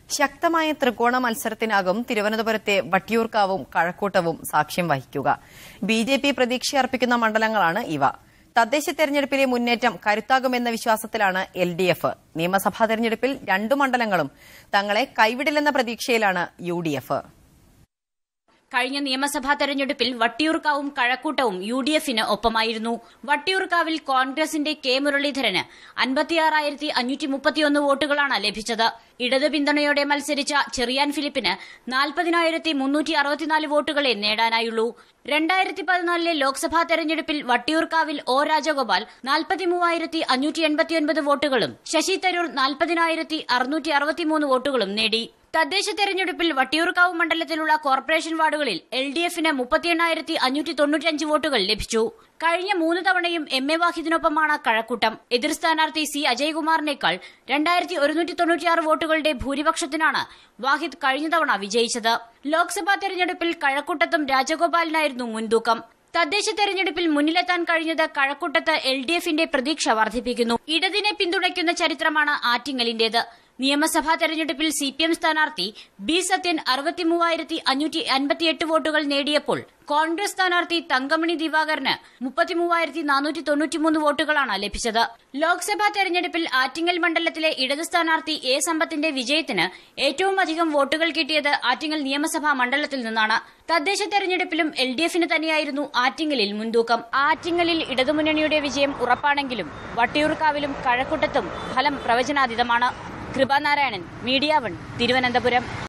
ശക്തമായ ത്രികോണ മത്സരത്തിനാകും തിരുവനന്തപുരത്തെ വട്ടിയൂർക്കാവും കഴക്കൂട്ടവും സാക്ഷ്യം വഹിക്കുക ബി ജെ പി പ്രതീക്ഷയർപ്പിക്കുന്ന മണ്ഡലങ്ങളാണ് ഇവ തദ്ദേശ തെരഞ്ഞെടുപ്പിലെ മുന്നേറ്റം കരുത്താകുമെന്ന വിശ്വാസത്തിലാണ് എൽ ഡി എഫ് നിയമസഭാ തെരഞ്ഞെടുപ്പിൽ രണ്ടു മണ്ഡലങ്ങളും തങ്ങളെ കൈവിടില്ലെന്ന പ്രതീക്ഷയിലാണ് യു ഡി എഫ് കഴിഞ്ഞ നിയമസഭാ തെരഞ്ഞെടുപ്പിൽ വട്ടിയൂർക്കാവും കഴക്കൂട്ടവും യു ഡി എഫിന് ഒപ്പമായിരുന്നു വട്ടിയൂർക്കാവിൽ കോൺഗ്രസിന്റെ കെ മുരളീധരന് അൻപത്തിയാറായിരത്തി അഞ്ഞൂറ്റി മുപ്പത്തിയൊന്ന് വോട്ടുകളാണ് ലഭിച്ചത് ഇടതു പിന്തുണയോടെ മത്സരിച്ച ചെറിയാൻ ഫിലിപ്പിന് നാൽപ്പതിനായിരത്തി മുന്നൂറ്റി അറുപത്തിനാല് വോട്ടുകളെ നേടാനായുള്ളൂ രണ്ടായിരത്തി പതിനാലിലെ ലോക്സഭാ തെരഞ്ഞെടുപ്പിൽ വട്ടിയൂർക്കാവിൽ ഒ രാജഗോപാൽ നാൽപ്പത്തിമൂവായിരത്തി അഞ്ഞൂറ്റി എൺപത്തിയൊൻപത് വോട്ടുകളും ശശി തരൂർ നാൽപ്പതിനായിരത്തി അറുന്നൂറ്റി അറുപത്തിമൂന്ന് വോട്ടുകളും നേടി തദ്ദേശ തെരഞ്ഞെടുപ്പിൽ വട്ടിയൂർക്കാവ് മണ്ഡലത്തിലുള്ള കോർപ്പറേഷൻ വാർഡുകളിൽ എൽ ഡി എഫിന് മുപ്പത്തിയെണ്ണായിരത്തി അഞ്ഞൂറ്റി തൊണ്ണൂറ്റിയഞ്ച് വോട്ടുകൾ ലഭിച്ചു കഴിഞ്ഞ മൂന്ന് തവണയും എം എ വാഹിദിനൊപ്പമാണ് കഴക്കൂട്ടം എതിർ സ്ഥാനാർത്ഥി സി അജയ്കുമാറിനേക്കാൾ രണ്ടായിരത്തി ഒരുന്നൂറ്റി തൊണ്ണൂറ്റിയാറ് വോട്ടുകളുടെ ഭൂരിപക്ഷത്തിനാണ് വാഹിദ് കഴിഞ്ഞ തവണ വിജയിച്ചത് ലോക്സഭാ തെരഞ്ഞെടുപ്പിൽ കഴക്കൂട്ടത്തും രാജഗോപാലിനായിരുന്നു മുൻതൂക്കം തദ്ദേശ തെരഞ്ഞെടുപ്പിൽ മുന്നിലെത്താൻ കഴിഞ്ഞത് കഴക്കൂട്ടത്ത് എൽ ഡി എഫിന്റെ പ്രതീക്ഷ വർദ്ധിപ്പിക്കുന്നു ഇടതിനെ പിന്തുണയ്ക്കുന്ന ചരിത്രമാണ് ആറ്റിങ്ങലിന്റേത് നിയമസഭാ തെരഞ്ഞെടുപ്പിൽ സി പി എം സ്ഥാനാർത്ഥി ബി സത്യൻ അറുപത്തിമൂവായിരത്തി അഞ്ഞൂറ്റി അൻപത്തിയെട്ട് വോട്ടുകൾ നേടിയപ്പോൾ കോൺഗ്രസ് സ്ഥാനാർത്ഥി തങ്കമണി ദിവാകരന് മുപ്പത്തിമൂവായിരത്തി നാനൂറ്റി തൊണ്ണൂറ്റിമൂന്ന് വോട്ടുകളാണ് ലഭിച്ചത് ലോക്സഭാ തെരഞ്ഞെടുപ്പിൽ ആറ്റിങ്ങൽ മണ്ഡലത്തിലെ ഇടത് സ്ഥാനാർത്ഥി എ സമ്പത്തിന്റെ വിജയത്തിന് ഏറ്റവും അധികം വോട്ടുകൾ കിട്ടിയത് ആറ്റിങ്ങൽ നിയമസഭാ മണ്ഡലത്തിൽ നിന്നാണ് തദ്ദേശ തെരഞ്ഞെടുപ്പിലും എൽ ഡി എഫിന് തന്നെയായിരുന്നു ആറ്റിങ്ങലിൽ മുൻതൂക്കം ആറ്റിങ്ങലിൽ ഇടതുമുന്നണിയുടെ വിജയം ഉറപ്പാണെങ്കിലും വട്ടിയൂർക്കാവിലും കഴക്കൂട്ടത്തും ഫലം പ്രവചനാതീതമാണ് കൃപാനാരായണൻ മീഡിയ വൺ തിരുവനന്തപുരം